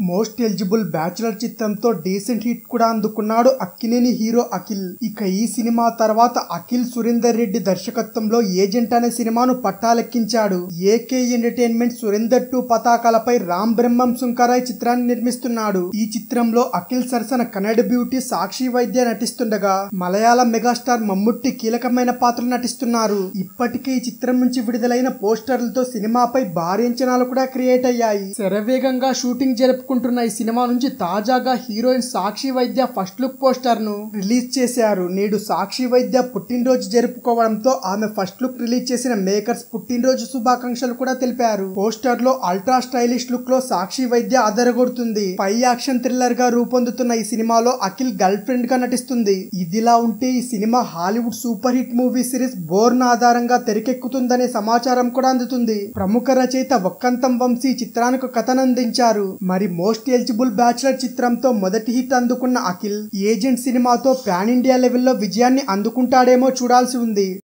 most eligible bachelor చిత్రంతో decent hit కూడా అందుకున్నాడు అక్కినేని హీరో అఖిల్ ఇక ఈ సినిమా తర్వాత అఖిల్ సురేందర్ రెడ్డి దర్శకత్వంలో ఏజెంట్ అనే సినిమాను పట్టాలెక్కించాడు ఏకే ఎంటర్టైన్మెంట్ సురేందర్ టూ పతాకాలపై రామ్ బ్రహ్మం సుంకరాయ్ చిత్రాన్ని నిర్మిస్తున్నాడు ఈ చిత్రంలో అఖిల్ సరసన కన్నడ బ్యూటీ సాక్షి వైద్య నటిస్తుండగా మలయాళం మెగాస్టార్ మమ్ముట్టి కీలకమైన పాత్రలు నటిస్తున్నారు ఇప్పటికే ఈ చిత్రం నుంచి విడుదలైన పోస్టర్లతో సినిమాపై భారీ అంచనాలు కూడా క్రియేట్ అయ్యాయి శరవేగంగా షూటింగ్ జరుపుకుంటున్న ఈ సినిమా నుంచి తాజాగా heroine Sakshi Vaidya first look poster ను రిలీజ్ చేశారు నేడు సాక్షి వైద్య పుట్టినరోజు జరుపుకోవడంతో ఆమె ఫస్ట్ లుక్ రిలీజ్ చేసిన మేకర్స్ పుట్టినరోజు శుభాకాంక్షలు కూడా తెలిపారు పోస్టర్ లో అల్ట్రా స్టైలిష్ లుక్ లో సాక్షి వైద్య అదరగొడుతుంది పై యాక్షన్ థ్రిల్లర్ గా రూపొందుతున్న ఈ సినిమాలో అఖిల్ గర్ల్ ఫ్రెండ్ గా నటిస్తుంది ఇదిలా ఉంటే ఈ సినిమా Hollywood super hit movie series Bourne ఆధారంగా తెరకెక్కుతుందనే సమాచారం కూడా అందుతుంది ప్రముఖ రచయిత ఒక్కంతం వంశీ చిత్రానికి కథనందించారు మరి మోస్ట్ ఎలిజిబుల్ బ్యాచులర్ చిత్రంతో మొదటి హిట్ అందుకున్న అఖిల్ ఏజెంట్ సినిమాతో పాన్ ఇండియా లెవెల్లో విజయాన్ని అందుకుంటాడేమో చూడాల్సి ఉంది